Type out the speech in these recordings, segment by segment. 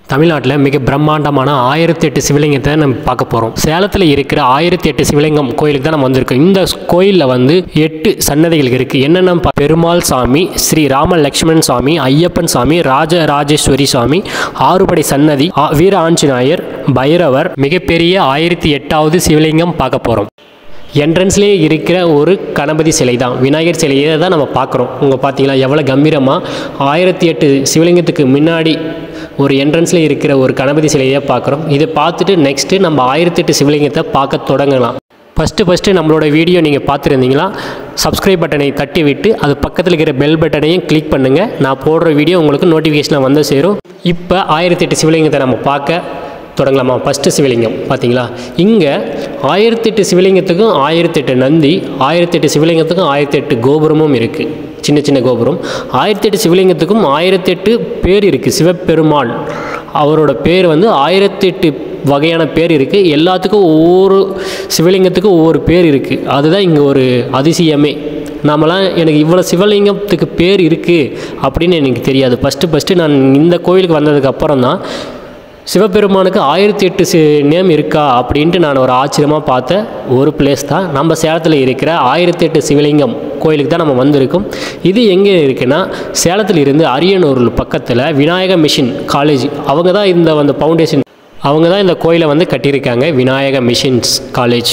தமிழ்நாட்டில் மிக பிரம்மாண்டமான ஆயிரத்தி எட்டு சிவலிங்கத்தை நம்ம பார்க்க போகிறோம் சேலத்தில் இருக்கிற ஆயிரத்தி எட்டு சிவலிங்கம் கோயிலுக்கு தான் நம்ம வந்திருக்கோம் இந்த கோயிலில் வந்து எட்டு சன்னதிகள் இருக்குது என்னென்ன பா- பெருமாள் சாமி ஸ்ரீ ராம லக்ஷ்மணன் சாமி ஐயப்பன் சாமி ராஜராஜேஸ்வரி சாமி ஆறுபடை சன்னதி ஆ- வீர ஆஞ்சநாயர் பைரவர் மிகப்பெரிய ஆயிரத்தி எட்டாவது சிவலிங்கம் பார்க்க போகிறோம் என்ட்ரன்ஸ்லேயே இருக்கிற ஒரு கணபதி சிலை தான் விநாயகர் சிலையை தான் நம்ம பார்க்குறோம் உங்கள் பார்த்தீங்களா எவ்வளோ கம்பீரமாக ஆயிரத்தி எட்டு சிவலிங்கத்துக்கு முன்னாடி ஒரு என்ட்ரன்ஸில் இருக்கிற ஒரு கணபதி சிலையை பார்க்குறோம் இதை பார்த்துட்டு நெக்ஸ்ட்டு நம்ம ஆயிரத்தி எட்டு சிவலிங்கத்தை பார்க்க தொடங்கலாம் ஃபஸ்ட்டு ஃபஸ்ட்டு நம்மளோட வீடியோ நீங்கள் பார்த்துருந்தீங்களா சப்ஸ்கிரைப் பட்டனை தட்டி விட்டு அது பக்கத்தில் இருக்கிற பெல் பட்டனையும் கிளிக் பண்ணுங்கள் நான் போடுற வீடியோ உங்களுக்கு நோட்டிஃபிகேஷனில் வந்து சேரும் இப்போ ஆயிரத்தி எட்டு சிவலிங்கத்தை நம்ம பார்க்க தொடங்கலாமா ஃபஸ்ட்டு சிவலிங்கம் பார்த்தீங்களா இங்கே ஆயிரத்தெட்டு சிவலிங்கத்துக்கும் ஆயிரத்தெட்டு நந்தி ஆயிரத்தெட்டு சிவலிங்கத்துக்கும் ஆயிரத்தெட்டு கோபுரமும் இருக்குது சின்ன சின்ன கோபுரம் ஆயிரத்தெட்டு சிவலிங்கத்துக்கும் ஆயிரத்தெட்டு பேர் இருக்குது சிவபெருமாள் அவரோட பேர் வந்து ஆயிரத்தெட்டு வகையான பேர் இருக்குது எல்லாத்துக்கும் ஒவ்வொரு சிவலிங்கத்துக்கும் ஒவ்வொரு பேர் இருக்குது அதுதான் இங்கே ஒரு அதிசயமே நாமெல்லாம் எனக்கு இவ்வளோ சிவலிங்கத்துக்கு பேர் இருக்குது அப்படின்னு எனக்கு தெரியாது ஃபஸ்ட்டு ஃபஸ்ட்டு நான் இந்த கோயிலுக்கு வந்ததுக்கு அப்புறம் தான் சிவபெருமானுக்கு ஆயிரத்தி எட்டு சி நேம் இருக்கா அப்படின்ட்டு நான் ஒரு ஆச்சரியமாக பார்த்த ஒரு பிளேஸ் தான் நம்ம சேலத்தில் இருக்கிற ஆயிரத்தி எட்டு சிவலிங்கம் கோயிலுக்கு தான் நம்ம வந்திருக்கோம் இது எங்கே இருக்குன்னா சேலத்தில் இருந்து அரியனூர் பக்கத்தில் விநாயக மிஷின் காலேஜ் அவங்க தான் இந்த அந்த ஃபவுண்டேஷன் அவங்க தான் இந்த கோயிலை வந்து கட்டியிருக்காங்க விநாயக மிஷின்ஸ் காலேஜ்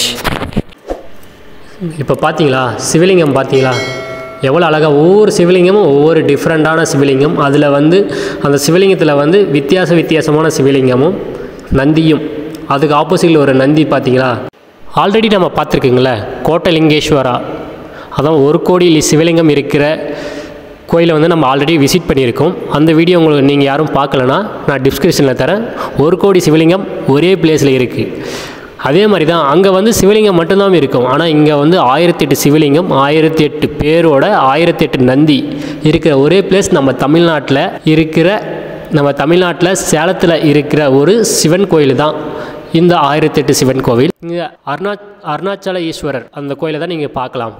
இப்போ பார்த்தீங்களா சிவலிங்கம் பார்த்தீங்களா எவ்வளோ அழகாக ஒவ்வொரு சிவலிங்கமும் ஒவ்வொரு டிஃப்ரெண்ட்டான சிவலிங்கம் அதில் வந்து அந்த சிவலிங்கத்தில் வந்து வித்தியாச வித்தியாசமான சிவலிங்கமும் நந்தியும் அதுக்கு ஆப்போசிட்டில் ஒரு நந்தி பார்த்தீங்களா ஆல்ரெடி நம்ம பார்த்துருக்குங்களே கோட்டலிங்கேஸ்வரா அதான் ஒரு கோடி லி- சிவலிங்கம் இருக்கிற கோயிலை வந்து நம்ம ஆல்ரெடி விசிட் பண்ணியிருக்கோம் அந்த வீடியோ உங்களுக்கு நீங்கள் யாரும் பார்க்கலனா நான் டிஸ்கிரிப்ஷனில் தரேன் ஒரு கோடி சிவலிங்கம் ஒரே பிளேஸில் இருக்குது அதே மாதிரி தான் அங்கே வந்து சிவலிங்கம் மட்டும்தான் இருக்கும் ஆனால் இங்கே வந்து ஆயிரத்தி எட்டு சிவலிங்கம் ஆயிரத்தி எட்டு பேரோட ஆயிரத்தி எட்டு நந்தி இருக்கிற ஒரே பிளேஸ் நம்ம தமிழ்நாட்டில் இருக்கிற நம்ம தமிழ்நாட்டில் சேலத்தில் இருக்கிற ஒரு சிவன் கோயில் தான் இந்த ஆயிரத்தி எட்டு சிவன் கோவில் இங்கே அருணா அருணாச்சல ஈஸ்வரர் அந்த கோயிலை தான் நீங்கள் பார்க்கலாம்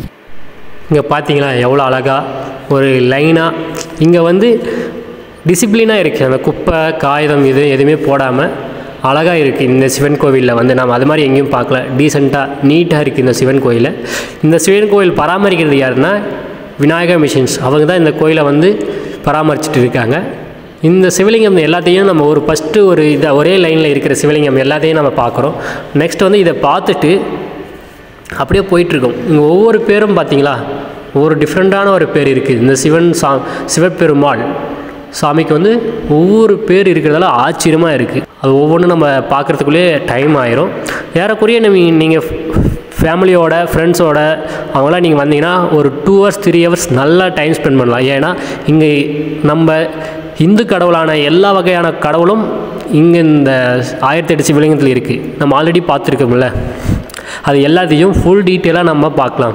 இங்கே பார்த்தீங்களா எவ்வளோ அழகாக ஒரு லைனாக இங்கே வந்து டிசிப்ளினாக இருக்குது அந்த குப்பை காகிதம் இது எதுவுமே போடாமல் அழகாக இருக்குது இந்த சிவன் கோவிலில் வந்து நாம் அது மாதிரி எங்கேயும் பார்க்கல டீசெண்டாக நீட்டாக இருக்குது இந்த சிவன் கோயிலில் இந்த சிவன் கோயில் பராமரிக்கிறது யாருன்னா விநாயகர் மிஷின்ஸ் அவங்க தான் இந்த கோயிலை வந்து பராமரிச்சுட்டு இருக்காங்க இந்த சிவலிங்கம் எல்லாத்தையும் நம்ம ஒரு ஃபஸ்ட்டு ஒரு இதை ஒரே லைனில் இருக்கிற சிவலிங்கம் எல்லாத்தையும் நம்ம பார்க்குறோம் நெக்ஸ்ட் வந்து இதை பார்த்துட்டு அப்படியே போயிட்டுருக்கோம் இங்கே ஒவ்வொரு பேரும் பார்த்தீங்களா ஒவ்வொரு டிஃப்ரெண்ட்டான ஒரு பேர் இருக்குது இந்த சிவன் சா சிவபெருமாள் சாமிக்கு வந்து ஒவ்வொரு பேர் இருக்கிறதால ஆச்சரியமாக இருக்குது அது ஒவ்வொன்றும் நம்ம பார்க்குறதுக்குள்ளேயே டைம் ஆயிரும் ஏறக்குறைய நம்ம நீங்கள் ஃபேமிலியோட ஃப்ரெண்ட்ஸோட அவங்களாம் நீங்கள் வந்தீங்கன்னா ஒரு டூ ஹவர்ஸ் த்ரீ ஹவர்ஸ் நல்லா டைம் ஸ்பெண்ட் பண்ணலாம் ஏன்னா இங்கே நம்ம இந்து கடவுளான எல்லா வகையான கடவுளும் இங்கே இந்த ஆயிரத்தி எட்டு சிவலிங்கத்தில் இருக்குது நம்ம ஆல்ரெடி பார்த்துருக்கோம்ல அது எல்லாத்தையும் ஃபுல் டீட்டெயிலாக நம்ம பார்க்கலாம்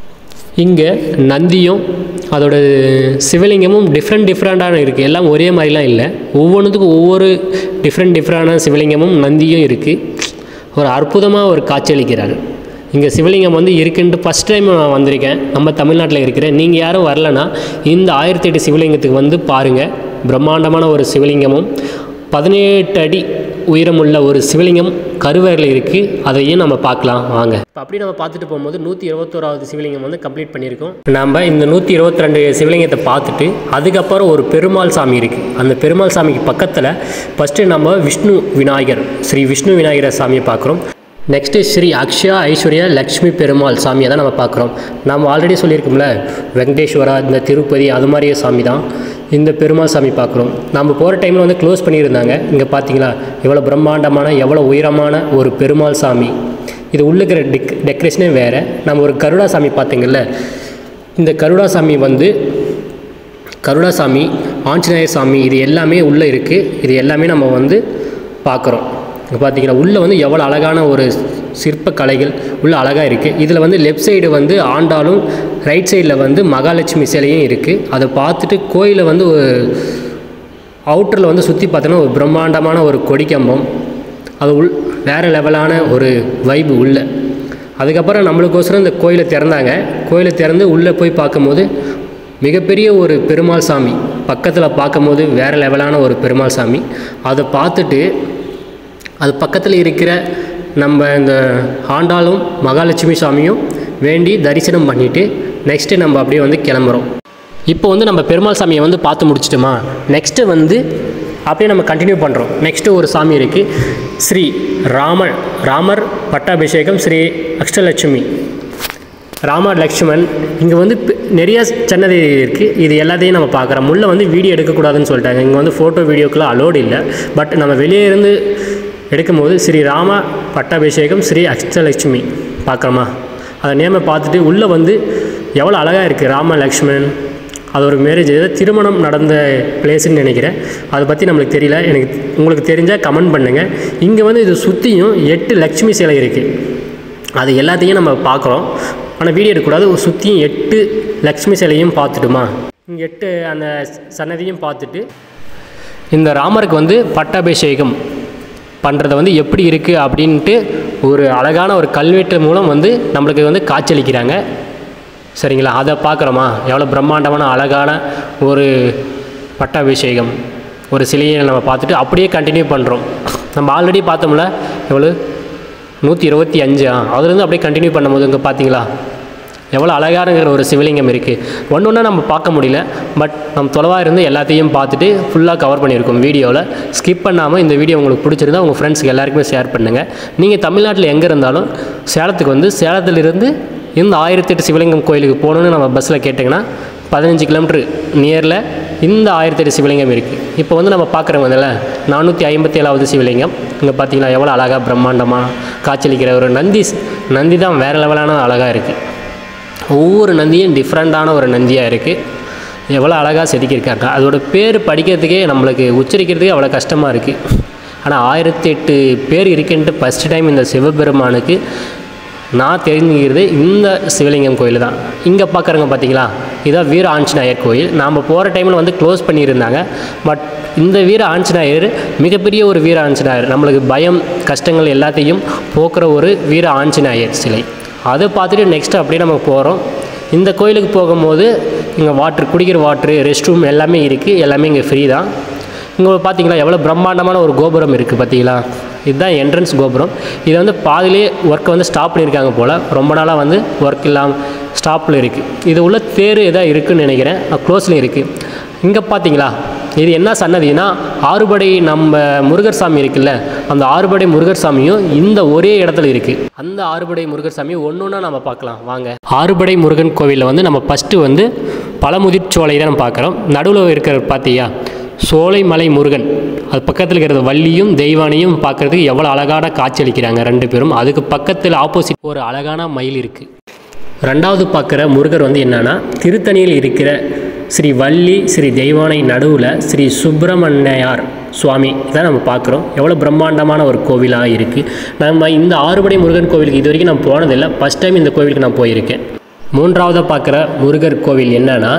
இங்கே நந்தியும் அதோட சிவலிங்கமும் டிஃப்ரெண்ட் டிஃப்ரெண்ட்டான இருக்குது எல்லாம் ஒரே மாதிரிலாம் இல்லை ஒவ்வொன்றுத்துக்கும் ஒவ்வொரு டிஃப்ரெண்ட் டிஃப்ரெண்டான சிவலிங்கமும் நந்தியும் இருக்குது ஒரு அற்புதமாக ஒரு காட்சியளிக்கிறார் இங்கே சிவலிங்கம் வந்து இருக்குன்ட்டு ஃபஸ்ட் டைம் நான் வந்திருக்கேன் நம்ம தமிழ்நாட்டில் இருக்கிறேன் நீங்கள் யாரும் வரலனா இந்த ஆயிரத்தி எட்டு சிவலிங்கத்துக்கு வந்து பாருங்கள் பிரம்மாண்டமான ஒரு சிவலிங்கமும் பதினெட்டு அடி உயரமுள்ள ஒரு சிவலிங்கம் கருவறையில் இருக்குது அதையும் நம்ம பார்க்கலாம் வாங்க இப்போ அப்படி நம்ம பார்த்துட்டு போகும்போது நூற்றி இருபத்தோராவது சிவலிங்கம் வந்து கம்ப்ளீட் பண்ணியிருக்கோம் நம்ம இந்த நூற்றி இருபத்தி ரெண்டு சிவலிங்கத்தை பார்த்துட்டு அதுக்கப்புறம் ஒரு பெருமாள் சாமி இருக்குது அந்த பெருமாள் சாமிக்கு பக்கத்தில் ஃபஸ்ட்டு நம்ம விஷ்ணு விநாயகர் ஸ்ரீ விஷ்ணு விநாயகர் சாமியை பார்க்குறோம் நெக்ஸ்ட்டு ஸ்ரீ அக்ஷயா ஐஸ்வர்யா லக்ஷ்மி பெருமாள் சாமியை தான் நம்ம பார்க்குறோம் நம்ம ஆல்ரெடி சொல்லியிருக்கோம்ல வெங்கடேஸ்வரா இந்த திருப்பதி அது மாதிரியே சாமி தான் இந்த பெருமாள் சாமி பார்க்குறோம் நம்ம போகிற டைமில் வந்து க்ளோஸ் பண்ணியிருந்தாங்க இங்கே பார்த்தீங்களா எவ்வளோ பிரம்மாண்டமான எவ்வளோ உயரமான ஒரு பெருமாள் சாமி இது உள்ள இருக்கிற டெக் டெக்கரேஷனே வேறு நம்ம ஒரு கருடா சாமி பார்த்தீங்கல்ல இந்த கருடா சாமி வந்து கருடாசாமி ஆஞ்சநேயர் சாமி இது எல்லாமே உள்ளே இருக்குது இது எல்லாமே நம்ம வந்து பார்க்குறோம் இங்கே பார்த்தீங்கன்னா உள்ளே வந்து எவ்வளோ அழகான ஒரு சிற்ப கலைகள் உள்ள அழகாக இருக்குது இதில் வந்து லெஃப்ட் சைடு வந்து ஆண்டாலும் ரைட் சைடில் வந்து மகாலட்சுமி சிலையும் இருக்குது அதை பார்த்துட்டு கோயிலை வந்து ஒரு அவுட்டரில் வந்து சுற்றி பார்த்தோன்னா ஒரு பிரம்மாண்டமான ஒரு கொடிக்கம்பம் அது உள் வேறு லெவலான ஒரு வைப்பு உள்ள அதுக்கப்புறம் நம்மளுக்கோசரம் இந்த கோயிலை திறந்தாங்க கோயிலை திறந்து உள்ளே போய் பார்க்கும்போது மிகப்பெரிய ஒரு பெருமாள் சாமி பக்கத்தில் பார்க்கும்போது வேறு லெவலான ஒரு பெருமாள் சாமி அதை பார்த்துட்டு அது பக்கத்தில் இருக்கிற நம்ம இந்த ஆண்டாளும் மகாலட்சுமி சாமியும் வேண்டி தரிசனம் பண்ணிவிட்டு நெக்ஸ்ட்டு நம்ம அப்படியே வந்து கிளம்புறோம் இப்போ வந்து நம்ம பெருமாள் சாமியை வந்து பார்த்து முடிச்சிட்டோமா நெக்ஸ்ட்டு வந்து அப்படியே நம்ம கண்டினியூ பண்ணுறோம் நெக்ஸ்ட்டு ஒரு சாமி இருக்குது ஸ்ரீ ராமர் ராமர் பட்டாபிஷேகம் ஸ்ரீ அஷ்டலட்சுமி ராமர் லக்ஷ்மண் இங்கே வந்து பெ- நிறைய சன்னதி இருக்குது இது எல்லாத்தையும் நம்ம பார்க்குறோம் முள்ள வந்து வீடியோ எடுக்கக்கூடாதுன்னு சொல்லிட்டாங்க இங்கே வந்து ஃபோட்டோ வீடியோக்கெலாம் அலோடு இல்லை பட் நம்ம வெளியே இருந்து எடுக்கும்போது ஸ்ரீ ராம பட்டாபிஷேகம் ஸ்ரீ அஷ்டலட்சுமி பார்க்குறோமா அதை நேமை பார்த்துட்டு உள்ளே வந்து எவ்வளோ அழகாக இருக்குது ராம லக்ஷ்மண் அது ஒரு மேரேஜ் ஏதோ திருமணம் நடந்த பிளேஸ்ன்னு நினைக்கிறேன் அதை பற்றி நம்மளுக்கு தெரியல எனக்கு உங்களுக்கு தெரிஞ்சால் கமெண்ட் பண்ணுங்கள் இங்கே வந்து இது சுற்றியும் எட்டு லக்ஷ்மி சிலை இருக்குது அது எல்லாத்தையும் நம்ம பார்க்குறோம் ஆனால் வீடியோ எடுக்கக்கூடாது ஒரு சுற்றியும் எட்டு லக்ஷ்மி சிலையும் பார்த்துட்டுமா இங்கே எட்டு அந்த சன்னதியும் பார்த்துட்டு இந்த ராமருக்கு வந்து பட்டாபிஷேகம் பண்ணுறது வந்து எப்படி இருக்குது அப்படின்ட்டு ஒரு அழகான ஒரு கல்வெட்டு மூலம் வந்து நம்மளுக்கு வந்து காட்சியளிக்கிறாங்க சரிங்களா அதை பார்க்குறோமா எவ்வளோ பிரம்மாண்டமான அழகான ஒரு பட்டாபிஷேகம் ஒரு சிலையை நம்ம பார்த்துட்டு அப்படியே கண்டினியூ பண்ணுறோம் நம்ம ஆல்ரெடி பார்த்தோம்ல எவ்வளோ நூற்றி இருபத்தி அஞ்சா அதுலேருந்து அப்படியே கண்டினியூ பண்ணும்போது இங்கே பார்த்தீங்களா எவ்வளோ அழகானங்கிற ஒரு சிவலிங்கம் இருக்குது ஒன்று ஒன்றா நம்ம பார்க்க முடியல பட் நம்ம தொலைவாக இருந்து எல்லாத்தையும் பார்த்துட்டு ஃபுல்லாக கவர் பண்ணியிருக்கோம் வீடியோவில் ஸ்கிப் பண்ணாமல் இந்த வீடியோ உங்களுக்கு பிடிச்சிருந்தா உங்கள் ஃப்ரெண்ட்ஸ்க்கு எல்லாருக்குமே ஷேர் பண்ணுங்கள் நீங்கள் தமிழ்நாட்டில் எங்கே இருந்தாலும் சேலத்துக்கு வந்து சேலத்திலிருந்து இந்த ஆயிரத்தெட்டு சிவலிங்கம் கோயிலுக்கு போகணுன்னு நம்ம பஸ்ஸில் கேட்டிங்கன்னா பதினஞ்சு கிலோமீட்டர் நியரில் இந்த ஆயிரத்தெட்டு சிவலிங்கம் இருக்குது இப்போ வந்து நம்ம பார்க்குறோம் அதில் நானூற்றி ஐம்பத்தி ஏழாவது சிவலிங்கம் இங்கே பார்த்தீங்களா எவ்வளோ அழகாக பிரம்மாண்டமாக காட்சியளிக்கிற ஒரு நந்தி நந்தி தான் வேறு லெவலான அழகாக இருக்குது ஒவ்வொரு நந்தியும் டிஃப்ரெண்ட்டான ஒரு நந்தியாக இருக்குது எவ்வளோ அழகாக செதுக்கியிருக்காங்க அதோட பேர் படிக்கிறதுக்கே நம்மளுக்கு உச்சரிக்கிறதுக்கே அவ்வளோ கஷ்டமாக இருக்குது ஆனால் ஆயிரத்தி எட்டு பேர் இருக்குன்ட்டு ஃபஸ்ட் டைம் இந்த சிவபெருமானுக்கு நான் தெரிஞ்சுக்கிறது இந்த சிவலிங்கம் கோயில் தான் இங்கே பார்க்குறவங்க பார்த்தீங்களா இதான் வீர ஆஞ்சநேயர் கோயில் நாம் போகிற டைமில் வந்து க்ளோஸ் பண்ணியிருந்தாங்க பட் இந்த வீர ஆஞ்சநேயர் மிகப்பெரிய ஒரு வீர ஆஞ்சநேயர் நம்மளுக்கு பயம் கஷ்டங்கள் எல்லாத்தையும் போக்குற ஒரு வீர ஆஞ்சநேயர் சிலை அதை பார்த்துட்டு நெக்ஸ்ட் அப்படியே நம்ம போகிறோம் இந்த கோயிலுக்கு போகும்போது இங்கே வாட்ரு குடிக்கிற வாட்ரு ரெஸ்ட் ரூம் எல்லாமே இருக்குது எல்லாமே இங்கே ஃப்ரீ தான் இங்கே பார்த்தீங்களா எவ்வளோ பிரம்மாண்டமான ஒரு கோபுரம் இருக்குது பார்த்தீங்களா இதுதான் என்ட்ரன்ஸ் கோபுரம் இதை வந்து பாதியிலே ஒர்க்கை வந்து ஸ்டாப் பண்ணியிருக்காங்க போல் ரொம்ப நாளாக வந்து ஒர்க் இல்லாமல் ஸ்டாப்பில் இருக்குது இது உள்ள தேர் எதாவது இருக்குதுன்னு நினைக்கிறேன் க்ளோஸ்லேயும் இருக்குது இங்கே பார்த்தீங்களா இது என்ன சன்னதினா ஆறுபடை நம்ம முருகர் சாமி இருக்குல்ல அந்த ஆறுபடை முருகர் சாமியும் இந்த ஒரே இடத்துல இருக்குது அந்த ஆறுபடை முருகர் சாமி ஒன்று ஒன்றா நம்ம பார்க்கலாம் வாங்க ஆறுபடை முருகன் கோவிலில் வந்து நம்ம ஃபஸ்ட்டு வந்து பழமுதிர் சோலை தான் நம்ம பார்க்குறோம் நடுவில் இருக்கிற பார்த்தியா சோலைமலை முருகன் அது பக்கத்தில் இருக்கிற வள்ளியும் தெய்வானையும் பார்க்குறதுக்கு எவ்வளோ அழகான காட்சி அளிக்கிறாங்க ரெண்டு பேரும் அதுக்கு பக்கத்தில் ஆப்போசிட் ஒரு அழகான மயில் இருக்குது ரெண்டாவது பார்க்குற முருகர் வந்து என்னன்னா திருத்தணியில் இருக்கிற ஸ்ரீ வள்ளி ஸ்ரீ தெய்வானை நடுவில் ஸ்ரீ சுப்பிரமணியார் சுவாமி இதான் நம்ம பார்க்குறோம் எவ்வளோ பிரம்மாண்டமான ஒரு கோவிலாக இருக்குது நம்ம இந்த ஆறுபடை முருகன் கோவிலுக்கு இது வரைக்கும் நான் போனதில்லை ஃபஸ்ட் டைம் இந்த கோவிலுக்கு நான் போயிருக்கேன் மூன்றாவதாக பார்க்குற முருகர் கோவில் என்னன்னா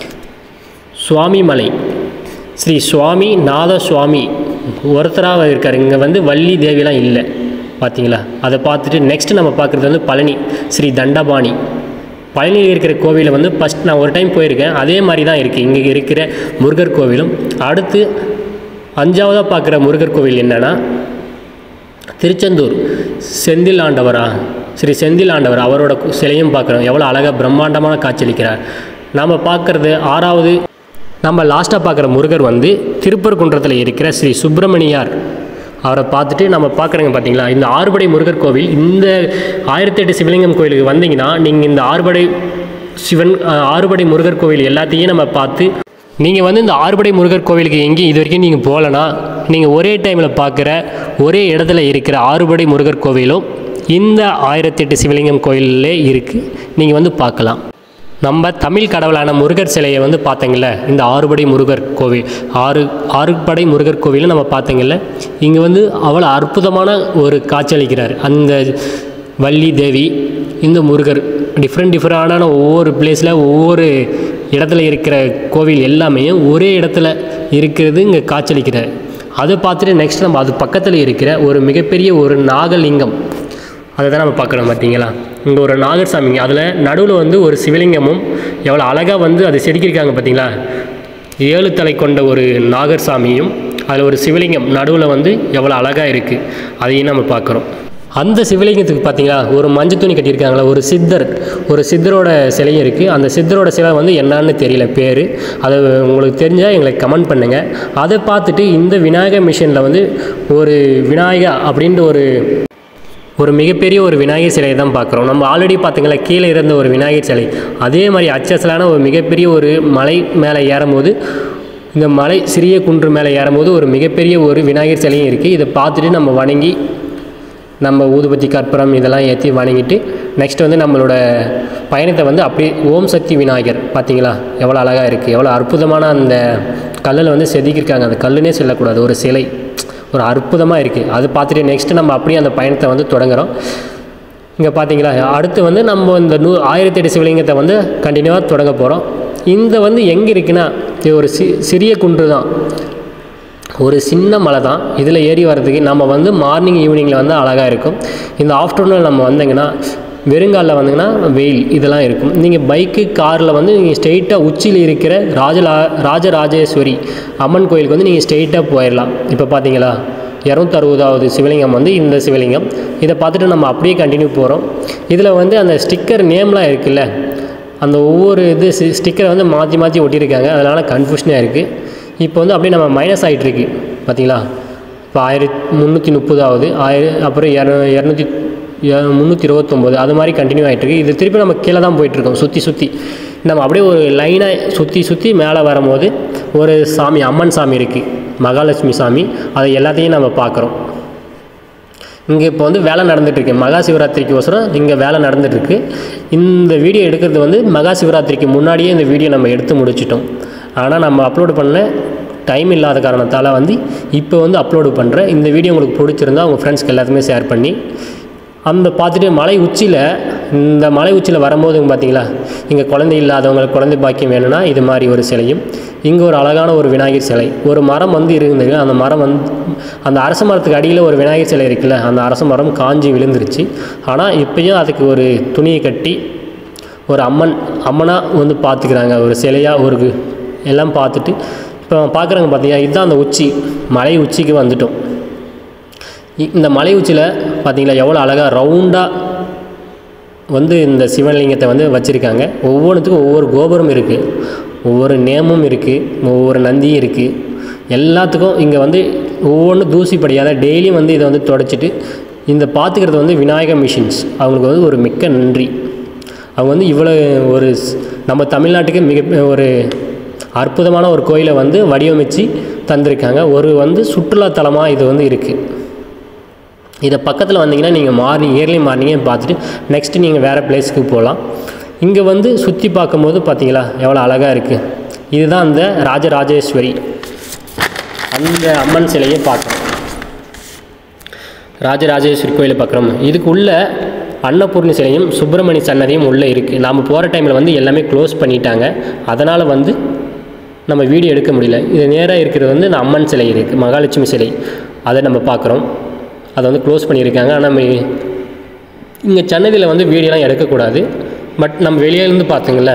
சுவாமிமலை ஸ்ரீ சுவாமி நாத சுவாமி ஒருத்தராக இருக்கார் இங்கே வந்து வள்ளி தேவிலாம் இல்லை பார்த்தீங்களா அதை பார்த்துட்டு நெக்ஸ்ட் நம்ம பார்க்குறது வந்து பழனி ஸ்ரீ தண்டபாணி பழனியில் இருக்கிற கோவிலில் வந்து ஃபஸ்ட் நான் ஒரு டைம் போயிருக்கேன் அதே மாதிரி தான் இருக்குது இங்கே இருக்கிற முருகர் கோவிலும் அடுத்து அஞ்சாவதாக பார்க்குற முருகர் கோவில் என்னென்னா திருச்செந்தூர் செந்தில் ஆண்டவரா ஸ்ரீ செந்தில் ஆண்டவர் அவரோட கு- சிலையும் பார்க்குறோம் எவ்வளோ அழகாக பிரம்மாண்டமான காட்சியளிக்கிறார் நாம் பார்க்குறது ஆறாவது நம்ம லாஸ்ட்டாக பார்க்குற முருகர் வந்து திருப்பரங்குன்றத்தில் இருக்கிற ஸ்ரீ சுப்பிரமணியார் அவரை பார்த்துட்டு நம்ம பார்க்குறோங்க பார்த்தீங்களா இந்த ஆறுபடை முருகர் கோவில் இந்த ஆயிரத்தி எட்டு சிவலிங்கம் கோயிலுக்கு வந்தீங்கன்னா நீங்கள் இந்த ஆறுபடை சிவன் அஹ், ஆறுபடை முருகர் கோவில் எல்லாத்தையும் நம்ம பார்த்து நீங்கள் வந்து இந்த ஆறுபடை முருகர் கோவிலுக்கு எங்கேயும் இது வரைக்கும் நீங்கள் போகலனா நீங்கள் ஒரே டைமில் பார்க்குற ஒரே இடத்துல இருக்கிற ஆறுபடை முருகர் கோவிலும் இந்த ஆயிரத்தெட்டு சிவலிங்கம் கோயிலே இருக்குது நீங்கள் வந்து பார்க்கலாம் நம்ம தமிழ் கடவுளான முருகர் சிலையை வந்து பார்த்தீங்கல்ல இந்த ஆறுபடை முருகர் கோவில் ஆறு ஆறுபடை முருகர் கோவிலை நம்ம பார்த்தீங்கல்ல இங்கே வந்து அவ்வளோ அற்புதமான ஒரு காட்சியளிக்கிறார் அந்த வள்ளி தேவி இந்த முருகர் டிஃப்ரெண்ட் டிஃப்ரெண்டான ஒவ்வொரு பிளேஸில் ஒவ்வொரு இடத்துல இருக்கிற கோவில் எல்லாமே ஒரே இடத்துல இருக்கிறது இங்கே காட்சியளிக்கிறார் அதை பார்த்துட்டு நெக்ஸ்ட் நம்ம அது பக்கத்தில் இருக்கிற ஒரு மிகப்பெரிய ஒரு நாகலிங்கம் அதை தான் நம்ம பார்க்குறோம் பார்த்தீங்களா இங்கே ஒரு நாகர் சாமிங்க அதில் நடுவில் வந்து ஒரு சிவலிங்கமும் எவ்வளோ அழகாக வந்து அதை செதுக்கியிருக்காங்க பார்த்தீங்களா ஏழு தலை கொண்ட ஒரு நாகர் சாமியும் அதில் ஒரு சிவலிங்கம் நடுவில் வந்து எவ்வளோ அழகாக இருக்குது அதையும் நம்ம பார்க்குறோம் அந்த சிவலிங்கத்துக்கு பார்த்தீங்களா ஒரு மஞ்சள் துணி கட்டியிருக்காங்களா ஒரு சித்தர் ஒரு சித்தரோட சிலையும் இருக்குது அந்த சித்தரோட சிலை வந்து என்னன்னு தெரியல பேர் அது உங்களுக்கு தெரிஞ்சால் எங்களுக்கு கமெண்ட் பண்ணுங்கள் அதை பார்த்துட்டு இந்த விநாயகர் மிஷனில் வந்து ஒரு விநாயகா அப்படின்ட்டு ஒரு ஒரு மிகப்பெரிய ஒரு விநாயகர் சிலையை தான் பார்க்குறோம் நம்ம ஆல்ரெடி பார்த்தீங்களா கீழே இருந்த ஒரு விநாயகர் சிலை அதே மாதிரி அச்சசலான ஒரு மிகப்பெரிய ஒரு மலை மேலே ஏறும்போது இந்த மலை சிறிய குன்று மேலே ஏறும்போது ஒரு மிகப்பெரிய ஒரு விநாயகர் சிலையும் இருக்குது இதை பார்த்துட்டு நம்ம வணங்கி நம்ம ஊதுபத்தி கற்பூரம் இதெல்லாம் ஏற்றி வணங்கிட்டு நெக்ஸ்ட் வந்து நம்மளோட பயணத்தை வந்து அப்படியே ஓம் சக்தி விநாயகர் பார்த்தீங்களா எவ்வளோ அழகாக இருக்குது எவ்வளோ அற்புதமான அந்த கல்லில் வந்து செதுக்கியிருக்காங்க அந்த கல்லுனே சொல்லக்கூடாது ஒரு சிலை ஒரு அற்புதமாக இருக்குது அது பார்த்துட்டு நெக்ஸ்ட்டு நம்ம அப்படியே அந்த பயணத்தை வந்து தொடங்குறோம் இங்கே பார்த்தீங்களா அடுத்து வந்து நம்ம இந்த நூ ஆயிரத்தி எட்டு சிவலிங்கத்தை வந்து கண்டினியூவாக தொடங்க போகிறோம் இந்த வந்து எங்கே இருக்குன்னா இது ஒரு சி சிறிய குன்று தான் ஒரு சின்ன மலை தான் இதில் ஏறி வர்றதுக்கு நம்ம வந்து மார்னிங் ஈவினிங்கில் வந்து அழகாக இருக்கும் இந்த ஆஃப்டர்நூன் நம்ம வந்தீங்கன்னா வெறுங்காலில் வந்தீங்கன்னா வெயில் இதெல்லாம் இருக்கும் நீங்கள் பைக்கு காரில் வந்து நீங்கள் ஸ்ட்ரெயிட்டாக உச்சியில் இருக்கிற ராஜலா ராஜராஜேஸ்வரி அம்மன் கோயிலுக்கு வந்து நீங்கள் ஸ்ட்ரெயிட்டாக போயிடலாம் இப்போ பார்த்தீங்களா இரநூத்தறுபதாவது சிவலிங்கம் வந்து இந்த சிவலிங்கம் இதை பார்த்துட்டு நம்ம அப்படியே கண்டினியூ போகிறோம் இதில் வந்து அந்த ஸ்டிக்கர் நேம்லாம் இருக்குல்ல அந்த ஒவ்வொரு இது ஸ்டிக்கரை வந்து மாற்றி மாற்றி ஒட்டியிருக்காங்க அதனால் கன்ஃபியூஷனாக இருக்குது இப்போ வந்து அப்படியே நம்ம மைனஸ் ஆகிட்டு இருக்கு பார்த்தீங்களா இப்போ ஆயிரத்தி முந்நூற்றி முப்பதாவது ஆயிர அப்புறம் இரநூ இரநூத்தி முந்நூற்றி இருபத்தொம்போது அது மாதிரி கண்டினியூ ஆகிட்டு இருக்கு இது திருப்பி நம்ம கீழே தான் போயிட்டுருக்கோம் சுற்றி சுற்றி நம்ம அப்படியே ஒரு லைனாக சுற்றி சுற்றி மேலே வரும்போது ஒரு சாமி அம்மன் சாமி இருக்குது மகாலட்சுமி சாமி அதை எல்லாத்தையும் நம்ம பார்க்குறோம் இங்கே இப்போ வந்து வேலை நடந்துகிட்ருக்கு மகா சிவராத்திரிக்கு ஒசரம் இங்கே வேலை நடந்துகிட்ருக்கு இந்த வீடியோ எடுக்கிறது வந்து மகா சிவராத்திரிக்கு முன்னாடியே இந்த வீடியோ நம்ம எடுத்து முடிச்சிட்டோம் ஆனால் நம்ம அப்லோடு பண்ண டைம் இல்லாத காரணத்தால் வந்து இப்போ வந்து அப்லோடு பண்ணுறேன் இந்த வீடியோ உங்களுக்கு பிடிச்சிருந்தா உங்கள் ஃப்ரெண்ட்ஸ்க்கு எல்லாத்துக்குமே ஷேர் பண்ணி அந்த பார்த்துட்டு மலை உச்சியில் இந்த மலை உச்சியில் வரும்போது பார்த்தீங்களா இங்கே குழந்தை இல்லாதவங்களுக்கு குழந்தை பாக்கியம் வேணும்னா இது மாதிரி ஒரு சிலையும் இங்கே ஒரு அழகான ஒரு விநாயகர் சிலை ஒரு மரம் வந்து இருந்தது அந்த மரம் வந்து அந்த அரச மரத்துக்கு அடியில் ஒரு விநாயகர் சிலை இருக்குல்ல அந்த அரச மரம் காஞ்சி விழுந்துருச்சு ஆனால் இப்பயும் அதுக்கு ஒரு துணியை கட்டி ஒரு அம்மன் அம்மனாக வந்து பார்த்துக்கிறாங்க ஒரு சிலையாக ஒரு எல்லாம் பார்த்துட்டு இப்போ பார்க்குறாங்க பார்த்தீங்கன்னா இதுதான் அந்த உச்சி மலை உச்சிக்கு வந்துட்டோம் இ- இந்த மலை உச்சியில் பார்த்தீங்களா எவ்வளோ அழகாக ரவுண்டாக வந்து இந்த சிவலிங்கத்தை வந்து வச்சுருக்காங்க ஒவ்வொன்றுத்துக்கும் ஒவ்வொரு கோபுரம் இருக்குது ஒவ்வொரு நேமும் இருக்குது ஒவ்வொரு நந்தியும் இருக்குது எல்லாத்துக்கும் இங்கே வந்து ஒவ்வொன்றும் தூசி படியாத டெய்லியும் வந்து இதை வந்து தொடச்சிட்டு இந்த பார்த்துக்கிறது வந்து விநாயகர் மிஷின்ஸ் அவங்களுக்கு வந்து ஒரு மிக்க நன்றி அவங்க வந்து இவ்வளோ ஒரு ஸ்- நம்ம தமிழ்நாட்டுக்கு மிக ஒரு அற்புதமான ஒரு கோயிலை வந்து வடிவமைச்சு தந்திருக்காங்க ஒரு வந்து சுற்றுலாத்தலமாக இது வந்து இருக்குது இதை பக்கத்தில் வந்தீங்கன்னா நீங்கள் மார்னிங் இயர்லி மார்னிங்கே பார்த்துட்டு நெக்ஸ்ட்டு நீங்கள் வேறு பிளேஸுக்கு போகலாம் இங்கே வந்து சுற்றி பார்க்கும்போது பார்த்தீங்களா எவ்வளோ அழகாக இருக்குது இதுதான் அந்த ராஜராஜேஸ்வரி அந்த அம்மன் சிலையை பார்க்குறோம் ராஜராஜேஸ்வரி கோயிலை பார்க்குறோம் இதுக்கு உள்ள அன்னபூர்ணி சிலையும் சுப்பிரமணி சன்னதியும் உள்ளே இருக்குது நாம் போகிற டைமில் வந்து எல்லாமே க்ளோஸ் பண்ணிட்டாங்க அதனால் வந்து நம்ம வீடியோ எடுக்க முடியல இது நேராக இருக்கிறது வந்து இந்த அம்மன் சிலை இருக்குது மகாலட்சுமி சிலை அதை நம்ம பார்க்குறோம் அதை வந்து க்ளோஸ் பண்ணியிருக்காங்க ஆனால் நம்ம இங்கே சன்னதியில் வந்து வீடியோலாம் எடுக்கக்கூடாது பட் நம்ம வெளியிலேருந்து பார்த்துங்கள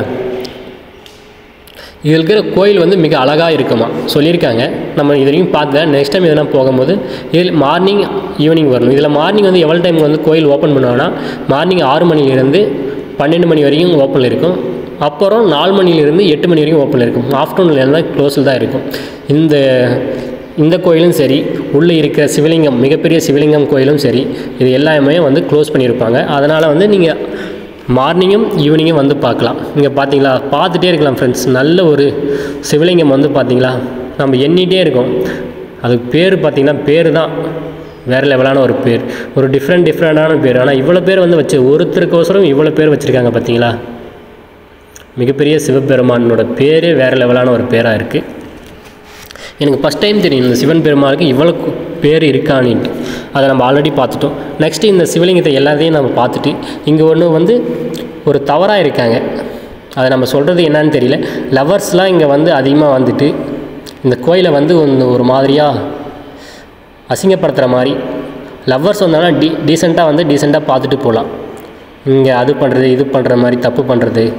இதில் இருக்கிற கோயில் வந்து மிக அழகாக இருக்குமா சொல்லியிருக்காங்க நம்ம இது வரைக்கும் பார்த்தேன் நெக்ஸ்ட் டைம் எதனா போகும்போது இதில் மார்னிங் ஈவினிங் வரணும் இதில் மார்னிங் வந்து எவ்வளோ டைம் வந்து கோயில் ஓப்பன் பண்ணுவாங்கன்னா மார்னிங் ஆறு மணிலேருந்து பன்னெண்டு மணி வரைக்கும் ஓப்பனில் இருக்கும் அப்புறம் நாலு மணிலேருந்து எட்டு மணி வரைக்கும் ஓப்பனில் இருக்கும் ஆஃப்டர்நூனில் இருந்தால் க்ளோஸில் தான் இருக்கும் இந்த இந்த கோயிலும் சரி உள்ளே இருக்கிற சிவலிங்கம் மிகப்பெரிய சிவலிங்கம் கோயிலும் சரி இது எல்லாமே வந்து க்ளோஸ் பண்ணியிருப்பாங்க அதனால் வந்து நீங்கள் மார்னிங்கும் ஈவினிங்கும் வந்து பார்க்கலாம் இங்கே பார்த்தீங்களா பார்த்துட்டே இருக்கலாம் ஃப்ரெண்ட்ஸ் நல்ல ஒரு சிவலிங்கம் வந்து பார்த்தீங்களா நம்ம எண்ணிட்டே இருக்கோம் அதுக்கு பேர் பார்த்தீங்கன்னா பேர் தான் வேறு லெவலான ஒரு பேர் ஒரு டிஃப்ரெண்ட் டிஃப்ரெண்டான பேர் ஆனால் இவ்வளோ பேர் வந்து வச்சு ஒருத்தருக்கோசரம் இவ்வளோ பேர் வச்சுருக்காங்க பார்த்தீங்களா மிகப்பெரிய சிவபெருமானோட பேரே வேறு லெவலான ஒரு பேராக இருக்குது எனக்கு ஃபஸ்ட் டைம் தெரியும் இந்த சிவன் பெருமாளுக்கு இவ்வளோ கு- பேர் இருக்கானின்ட்டு அதை நம்ம ஆல்ரெடி பார்த்துட்டோம் நெக்ஸ்ட்டு இந்த சிவலிங்கத்தை எல்லாத்தையும் நம்ம பார்த்துட்டு இங்கே ஒன்று வந்து ஒரு தவறாக இருக்காங்க அதை நம்ம சொல்கிறது என்னன்னு தெரியல லவர்ஸ்லாம் இங்கே வந்து அதிகமாக வந்துட்டு இந்த கோயிலை வந்து ஒன்று ஒரு மாதிரியாக அசிங்கப்படுத்துகிற மாதிரி லவ்வர்ஸ் வந்தாங்கன்னா டீ டீசெண்டாக வந்து டீசெண்டாக பார்த்துட்டு போகலாம் இங்கே அது பண்ணுறது இது பண்ணுற மாதிரி தப்பு பண்ணுறது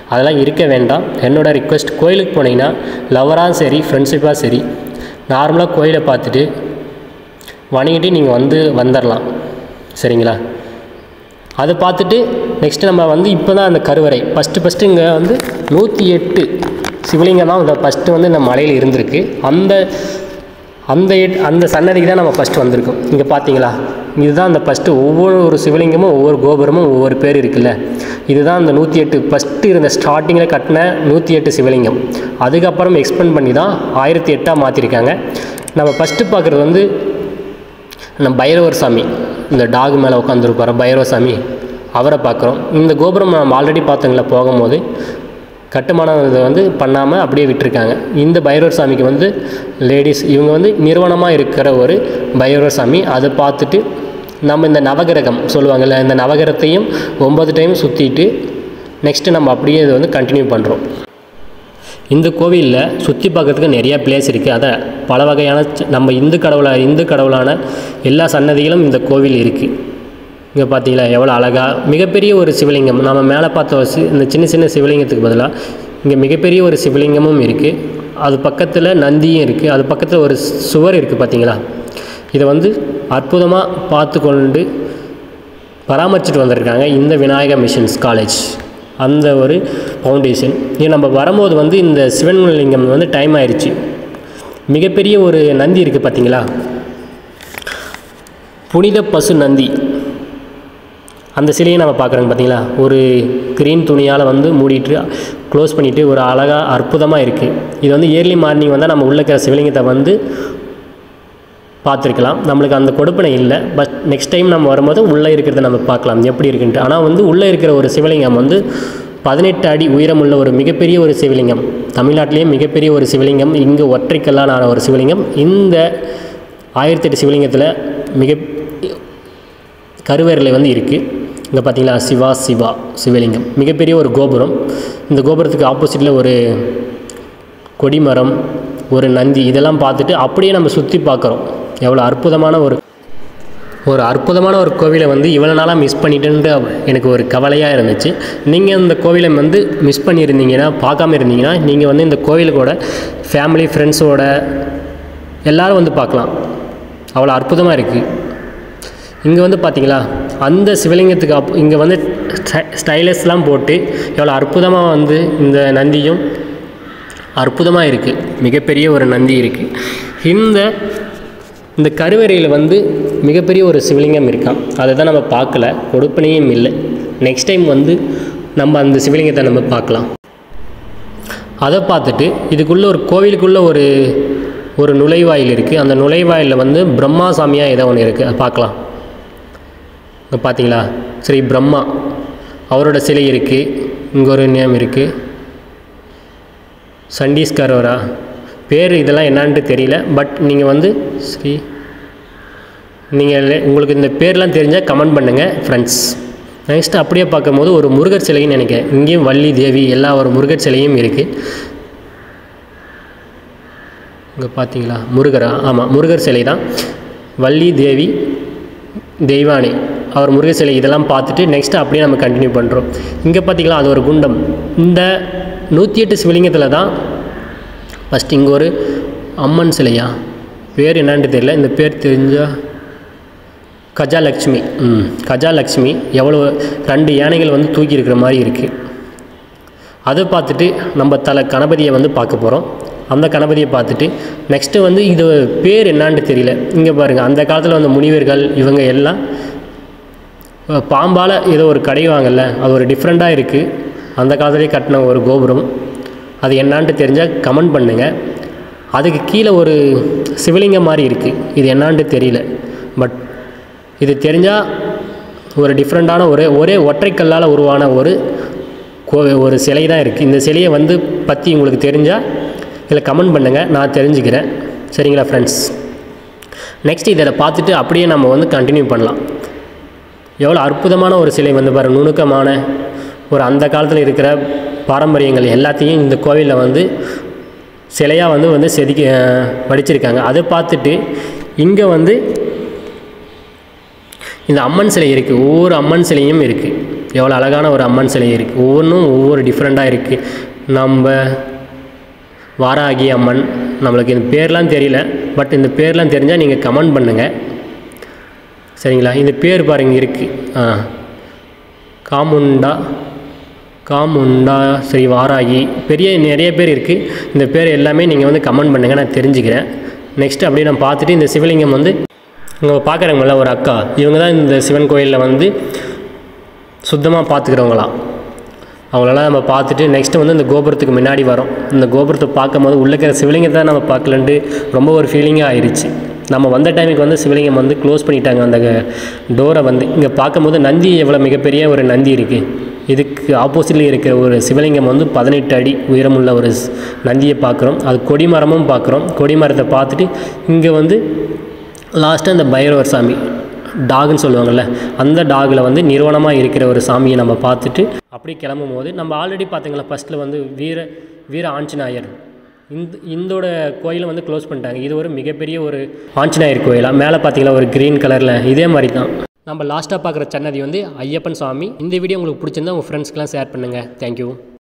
அதெல்லாம் இருக்க வேண்டாம் என்னோட ரிக்வெஸ்ட் கோயிலுக்கு போனீங்கன்னா லவராக சரி ஃப்ரெண்ட்ஷிப்பாக சரி நார்மலாக கோயிலை பார்த்துட்டு வணங்கிட்டு நீங்கள் வந்து வந்துடலாம் சரிங்களா அதை பார்த்துட்டு நெக்ஸ்ட்டு நம்ம வந்து இப்போ தான் அந்த கருவறை ஃபஸ்ட்டு ஃபஸ்ட்டு இங்கே வந்து நூற்றி எட்டு சிவலிங்கம் தான் இந்த ஃபஸ்ட்டு வந்து இந்த மலையில் இருந்திருக்கு அந்த அந்த எட் அந்த சன்னதிக்கு தான் நம்ம ஃபஸ்ட்டு வந்திருக்கோம் இங்கே பார்த்தீங்களா இதுதான் அந்த ஃபஸ்ட்டு ஒவ்வொரு ஒரு சிவலிங்கமும் ஒவ்வொரு கோபுரமும் ஒவ்வொரு பேர் இருக்குல்ல இதுதான் அந்த நூற்றி எட்டு ஃபஸ்ட்டு இருந்த ஸ்டார்டிங்கில் கட்டின நூற்றி எட்டு சிவலிங்கம் அதுக்கப்புறம் எக்ஸ்பெண்ட் பண்ணி தான் ஆயிரத்தி எட்டாக மாற்றிருக்காங்க நம்ம ஃபஸ்ட்டு பார்க்குறது வந்து நம்ம பைரவர் சாமி இந்த டாக் மேலே உட்காந்துருப்பார பைரவ சாமி அவரை பார்க்குறோம் இந்த கோபுரம் நம்ம ஆல்ரெடி பார்த்தோங்களா போகும்போது கட்டுமானம் இதை வந்து பண்ணாமல் அப்படியே விட்டுருக்காங்க இந்த பைரவர் சாமிக்கு வந்து லேடிஸ் இவங்க வந்து நிறுவனமாக இருக்கிற ஒரு பைரவர் சாமி அதை பார்த்துட்டு நம்ம இந்த நவகிரகம் சொல்லுவாங்கள்ல இந்த நவகிரகத்தையும் ஒம்பது டைம் சுற்றிட்டு நெக்ஸ்ட்டு நம்ம அப்படியே இதை வந்து கண்டினியூ பண்ணுறோம் இந்த கோவிலில் சுற்றி பார்க்கறதுக்கு நிறைய பிளேஸ் இருக்குது அதை பல வகையான ச- நம்ம இந்து கடவுளா இந்து கடவுளான எல்லா சன்னதிகளும் இந்த கோவில் இருக்குது இங்கே பார்த்தீங்களா எவ்வளோ அழகாக மிகப்பெரிய ஒரு சிவலிங்கம் நம்ம மேலே பார்த்த ஒரு சி இந்த சின்ன சின்ன சிவலிங்கத்துக்கு பதிலாக இங்கே மிகப்பெரிய ஒரு சிவலிங்கமும் இருக்குது அது பக்கத்தில் நந்தியும் இருக்குது அது பக்கத்தில் ஒரு சுவர் இருக்குது பார்த்தீங்களா இதை வந்து அற்புதமாக பார்த்து கொண்டு பராமரிச்சுட்டு வந்திருக்காங்க இந்த விநாயகா மிஷன்ஸ் காலேஜ் அந்த ஒரு ஃபவுண்டேஷன் இது நம்ம வரும்போது வந்து இந்த சிவன் லிங்கம் வந்து டைம் ஆயிடுச்சு மிகப்பெரிய ஒரு நந்தி இருக்குது பார்த்தீங்களா புனித பசு நந்தி அந்த சிலையை நம்ம பார்க்குறோங்க பார்த்தீங்களா ஒரு க்ரீன் துணியால் வந்து மூடிட்டு க்ளோஸ் பண்ணிவிட்டு ஒரு அழகாக அற்புதமாக இருக்குது இது வந்து இயர்லி மார்னிங் வந்தால் நம்ம உள்ள இருக்கிற சிவலிங்கத்தை வந்து பார்த்துருக்கலாம் நம்மளுக்கு அந்த கொடுப்பனை இல்லை பட் நெக்ஸ்ட் டைம் நம்ம வரும்போது உள்ளே இருக்கிறத நம்ம பார்க்கலாம் எப்படி இருக்குன்ட்டு ஆனால் வந்து உள்ளே இருக்கிற ஒரு சிவலிங்கம் வந்து பதினெட்டு அடி உயரமுள்ள ஒரு மிகப்பெரிய ஒரு சிவலிங்கம் தமிழ்நாட்டிலேயே மிகப்பெரிய ஒரு சிவலிங்கம் இங்கே ஒற்றைக்கல்லான ஒரு சிவலிங்கம் இந்த ஆயிரத்தெட்டு சிவலிங்கத்தில் மிக கருவேரில் வந்து இருக்குது இங்கே பார்த்தீங்களா சிவா சிவா சிவலிங்கம் மிகப்பெரிய ஒரு கோபுரம் இந்த கோபுரத்துக்கு ஆப்போசிட்டில் ஒரு கொடிமரம் ஒரு நந்தி இதெல்லாம் பார்த்துட்டு அப்படியே நம்ம சுற்றி பார்க்குறோம் எவ்வளோ அற்புதமான ஒரு ஒரு அற்புதமான ஒரு கோவிலை வந்து இவ்வளோ நாளாக மிஸ் பண்ணிட்டேன்ட்டு எனக்கு ஒரு கவலையாக இருந்துச்சு நீங்கள் இந்த கோவிலை வந்து மிஸ் பண்ணியிருந்தீங்கன்னா பார்க்காம இருந்தீங்கன்னா நீங்கள் வந்து இந்த கோவிலுக்கூட ஃபேமிலி ஃப்ரெண்ட்ஸோட எல்லாரும் வந்து பார்க்கலாம் அவ்வளோ அற்புதமாக இருக்குது இங்கே வந்து பார்த்தீங்களா அந்த சிவலிங்கத்துக்கு அப் இங்கே வந்து ஸ்டைலஸ்லாம் போட்டு எவ்வளோ அற்புதமாக வந்து இந்த நந்தியும் அற்புதமாக இருக்குது மிகப்பெரிய ஒரு நந்தி இருக்குது இந்த இந்த கருவறையில் வந்து மிகப்பெரிய ஒரு சிவலிங்கம் இருக்கான் அதை தான் நம்ம பார்க்கல கொடுப்பனையும் இல்லை நெக்ஸ்ட் டைம் வந்து நம்ம அந்த சிவலிங்கத்தை நம்ம பார்க்கலாம் அதை பார்த்துட்டு இதுக்குள்ளே ஒரு கோவிலுக்குள்ளே ஒரு ஒரு நுழைவாயில் இருக்குது அந்த நுழைவாயிலில் வந்து பிரம்மா சாமியாக ஏதோ ஒன்று இருக்குது அதை பார்க்கலாம் இங்கே பார்த்தீங்களா ஸ்ரீ பிரம்மா அவரோட சிலை இருக்குது இங்கே ஒரு நேம் இருக்குது சண்டீஸ்கரோரா பேர் இதெல்லாம் என்னான்ட்டு தெரியல பட் நீங்கள் வந்து ஸ்ரீ நீங்கள் உங்களுக்கு இந்த பேர்லாம் தெரிஞ்சால் கமெண்ட் பண்ணுங்கள் ஃப்ரெண்ட்ஸ் நெக்ஸ்ட் அப்படியே பார்க்கும்போது ஒரு முருகர் சிலைன்னு நினைக்கிறேன் இங்கேயும் வள்ளி தேவி எல்லா ஒரு முருகர் சிலையும் இருக்குது இங்கே பார்த்தீங்களா முருகரா ஆமாம் முருகர் சிலை தான் வள்ளி தேவி தெய்வானை அவர் முருகர் சிலை இதெல்லாம் பார்த்துட்டு நெக்ஸ்ட்டு அப்படியே நம்ம கண்டினியூ பண்ணுறோம் இங்கே பார்த்தீங்களா அது ஒரு குண்டம் இந்த நூற்றி எட்டு சிவலிங்கத்தில் தான் ஃபஸ்ட் இங்கே ஒரு அம்மன் சிலையா பேர் என்னான்னு தெரியல இந்த பேர் தெரிஞ்சால் கஜாலக்ஷ்மி ம் கஜாலக்ஷ்மி எவ்வளோ ரெண்டு யானைகள் வந்து தூக்கி இருக்கிற மாதிரி இருக்குது அதை பார்த்துட்டு நம்ம தலை கணபதியை வந்து பார்க்க போகிறோம் அந்த கணபதியை பார்த்துட்டு நெக்ஸ்ட்டு வந்து இது பேர் என்னான்னு தெரியல இங்கே பாருங்கள் அந்த காலத்தில் வந்த முனிவர்கள் இவங்க எல்லாம் அஹ், பாம்பால் ஏதோ ஒரு கடைவாங்கல்ல அது ஒரு டிஃப்ரெண்ட்டாக இருக்குது அந்த காலத்துலேயே கட்டின ஒரு கோபுரம் அது என்னான்ட்டு தெரிஞ்சால் கமெண்ட் பண்ணுங்கள் அதுக்கு கீழே ஒரு சிவலிங்கம் மாதிரி இருக்குது இது என்னான்ட்டு தெரியல பட் இது தெரிஞ்சால் ஒரு டிஃப்ரெண்ட்டான ஒரு ஒரே ஒற்றைக்கல்லால் உருவான ஒரு கோ ஒரு சிலை தான் இருக்குது இந்த சிலையை வந்து பற்றி உங்களுக்கு தெரிஞ்சால் இதில் கமெண்ட் பண்ணுங்கள் நான் தெரிஞ்சுக்கிறேன் சரிங்களா ஃப்ரெண்ட்ஸ் நெக்ஸ்ட் இதில் பார்த்துட்டு அப்படியே நம்ம வந்து கண்டினியூ பண்ணலாம் எவ்வளோ அற்புதமான ஒரு சிலை வந்து பாரு நுணுக்கமான ஒரு அந்த காலத்தில் இருக்கிற பாரம்பரியங்கள் எல்லாத்தையும் இந்த கோவிலில் வந்து சிலையாக வந்து வந்து செதுக்கி அஹ், வடிச்சிருக்காங்க அதை பார்த்துட்டு இங்கே வந்து இந்த அம்மன் சிலை இருக்குது ஒவ்வொரு அம்மன் சிலையும் இருக்குது எவ்வளோ அழகான ஒரு அம்மன் சிலை இருக்குது ஒவ்வொன்றும் ஒவ்வொரு டிஃப்ரெண்ட்டாக இருக்குது நம்ம வாராகி அம்மன் நம்மளுக்கு இந்த பேர்லாம் தெரியல பட் இந்த பேர்லாம் தெரிஞ்சால் நீங்கள் கமெண்ட் பண்ணுங்கள் சரிங்களா இந்த பேர் பாருங்க இருக்குது ஆ காமுண்டா காமுண்டா ஸ்ரீ வாராகி பெரிய நிறைய பேர் இருக்குது இந்த பேர் எல்லாமே நீங்கள் வந்து கமெண்ட் பண்ணுங்கள் நான் தெரிஞ்சுக்கிறேன் நெக்ஸ்ட் அப்படியே நான் பார்த்துட்டு இந்த சிவலிங்கம் வந்து இங்கே பார்க்குறவங்கள ஒரு அக்கா இவங்க தான் இந்த சிவன் கோயிலில் வந்து சுத்தமாக பார்த்துக்கிறவங்களாம் அவங்களெல்லாம் நம்ம பார்த்துட்டு நெக்ஸ்ட்டு வந்து இந்த கோபுரத்துக்கு முன்னாடி வரோம் இந்த கோபுரத்தை பார்க்கும்போது உள்ளே இருக்கிற சிவலிங்கத்தை நம்ம பார்க்கலன்ட்டு ரொம்ப ஒரு ஃபீலிங்காக ஆயிடுச்சு நம்ம வந்த டைமுக்கு வந்து சிவலிங்கம் வந்து க்ளோஸ் பண்ணிட்டாங்க அந்த டோரை வந்து இங்கே பார்க்கும்போது நந்தி எவ்வளோ மிகப்பெரிய ஒரு நந்தி இருக்குது இதுக்கு ஆப்போசிட்டில் இருக்கிற ஒரு சிவலிங்கம் வந்து பதினெட்டு அடி உயரமுள்ள ஒரு ஸ்- நந்தியை பார்க்குறோம் அது கொடிமரமும் பார்க்குறோம் கொடிமரத்தை பார்த்துட்டு இங்கே வந்து லாஸ்ட்டாக இந்த பைரவர் சாமி டாகுன்னு சொல்லுவாங்கள்ல அந்த டாகில் வந்து நிறுவனமாக இருக்கிற ஒரு சாமியை நம்ம பார்த்துட்டு அப்படி கிளம்பும் போது நம்ம ஆல்ரெடி பார்த்தீங்களா ஃபஸ்ட்டில் வந்து வீர வீர ஆஞ்சநாயர் இந்த இந்தோட கோயிலை வந்து க்ளோஸ் பண்ணிட்டாங்க இது ஒரு மிகப்பெரிய ஒரு ஆஞ்சநாயர் கோயிலாக மேலே பார்த்தீங்களா ஒரு க்ரீன் கலரில் இதே மாதிரி தான் நம்ம லாஸ்ட்டாக பார்க்குற சன்னதி வந்து ஐயப்பன் சாமி இந்த வீடியோ உங்களுக்கு பிடிச்சிருந்தா உங்கள் ஃப்ரெண்ட்ஸ்க்கெலாம் ஷேர் பண்ணுங்கள் தேங்க்யூ